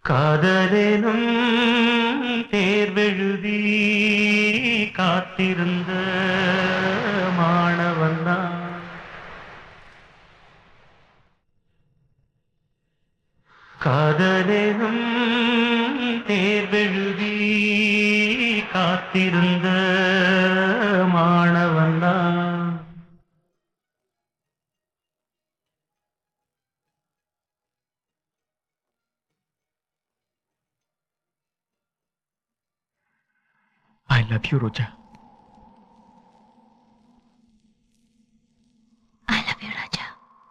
காதலெனும் தேர்வெழுதி காத்திருந்த மாணவன்தான் காதலெனும் தேர்வெழுதி காத்திருந்த மாணவன்தான் I love you Roja I love you Raja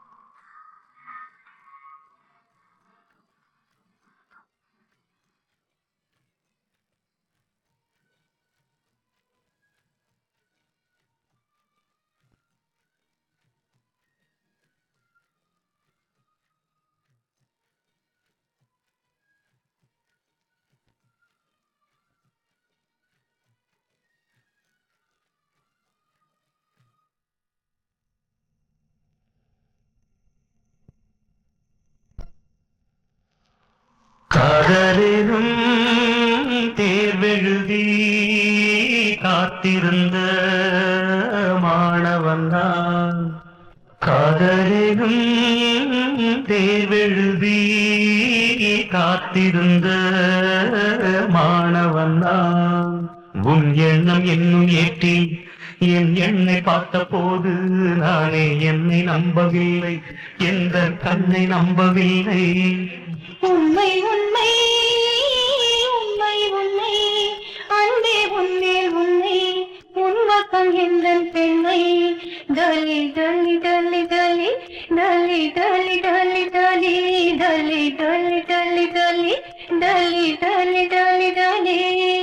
காதலினும் தேர்வெழுதி காத்திருந்த மாணவன்தான் காதலினும் தேர்வெழுதி காத்திருந்த மாணவன்தான் உன் எண்ணம் என்னும் ஏற்றி என் எண்ணை பார்த்த போது நானே என்னை நம்பவில்லை எந்த கண்ணை நம்பவில்லை உண்மை உண்மை உண்மை உண்மை அன்பே உன்னேல் உண்மை உன்வக்கம் என்ற பெண்மை டலி டலி டலி டலி டலி டலி டலி டலி டலி டலி டலி டலி டலி டலி டலி டலி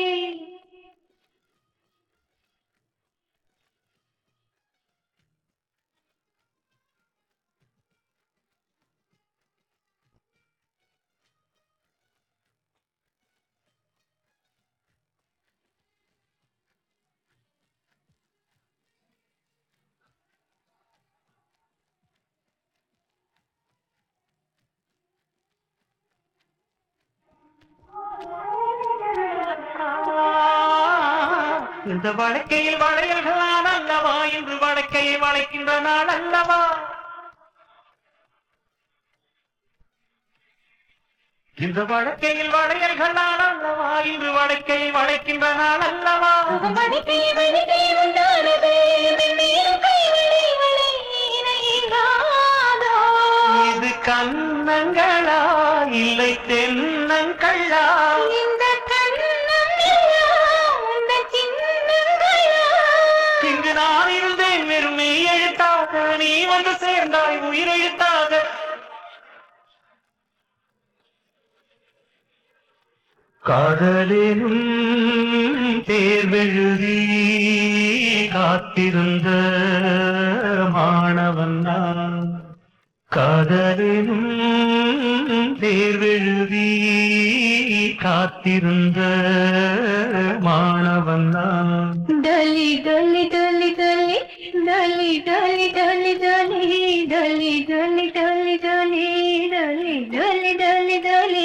இந்த வழக்கையில் வளையல்களான் அல்லவா இன்று வழக்கையை வளைக்கின்ற நாள் அல்லவா இந்த வழக்கையில் வளையல்களான் அல்லவா இன்று வழக்கையை வளைக்கின்ற நாள் அல்லவா வணிகை வணிகை உண்டானது மென்மேலும் கைவிளை விளை இணையாதோ இது கண்ணங்களா இல்லை தென்னங்களா இந்த கண்ணம் எல்லாம் உந்தன் சின்னங்களா இங்கு நான் இருந்தேன் வெறுமே எழுத்தாக நீ வந்து சேர்ந்தாய் உயிரெழுத்தாக காதலினும் தேர்வெழுதி காத்திருந்த மாணவன் நான் காதலினும் தேர்வெழுதி காத்திருந்த மாணவன் நான் டலி டலி டலி டலி டலி டலி டலி டலி டலி டலி டலி டலி டலி டலி டலி டலி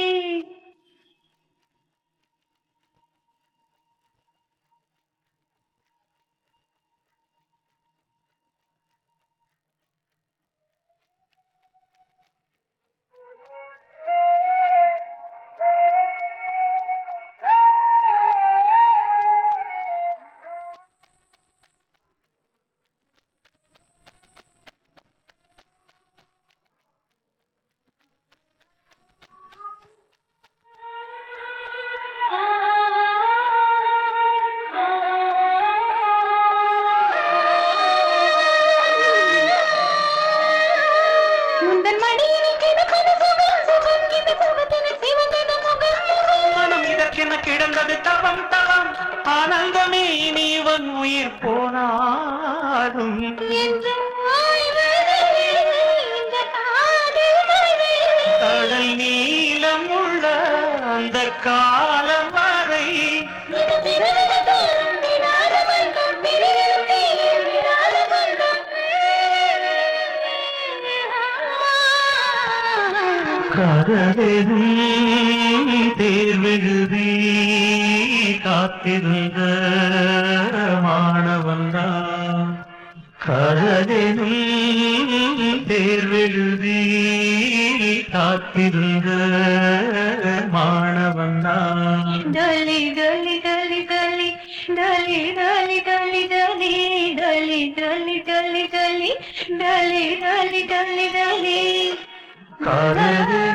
முந்தன் மடியில் கிடப்பது சுகம் சுகம் இந்த சுகத்தினை சிவந்தது முகம் முகம் மனம் இதற்கென கிடந்தது தவம் தவம் ஆனந்தமே நீவன் உயிர் போனாலும் என்றும் வாழ்வதே இந்த காதல் மழை. கடல் நீளம் உள்ள அந்த காலம் வரை இது பிறந்த தோறும் விடாத வர்க்கம், பிரிவிலும் நீயும் விடாத வர்க்கம். காதலும் தேர்வெழுதி காத்திருந்த மாணவன்தான் காதலும் தேர்வெழுதி காத்திருந்த மாணவன்தான் டாலி டாலி டாலி டாலி டாலி டாலி டாலி டாலி டாலி டாலி டாலி டாலி டாலி டாலி டாலி டாலி காதலே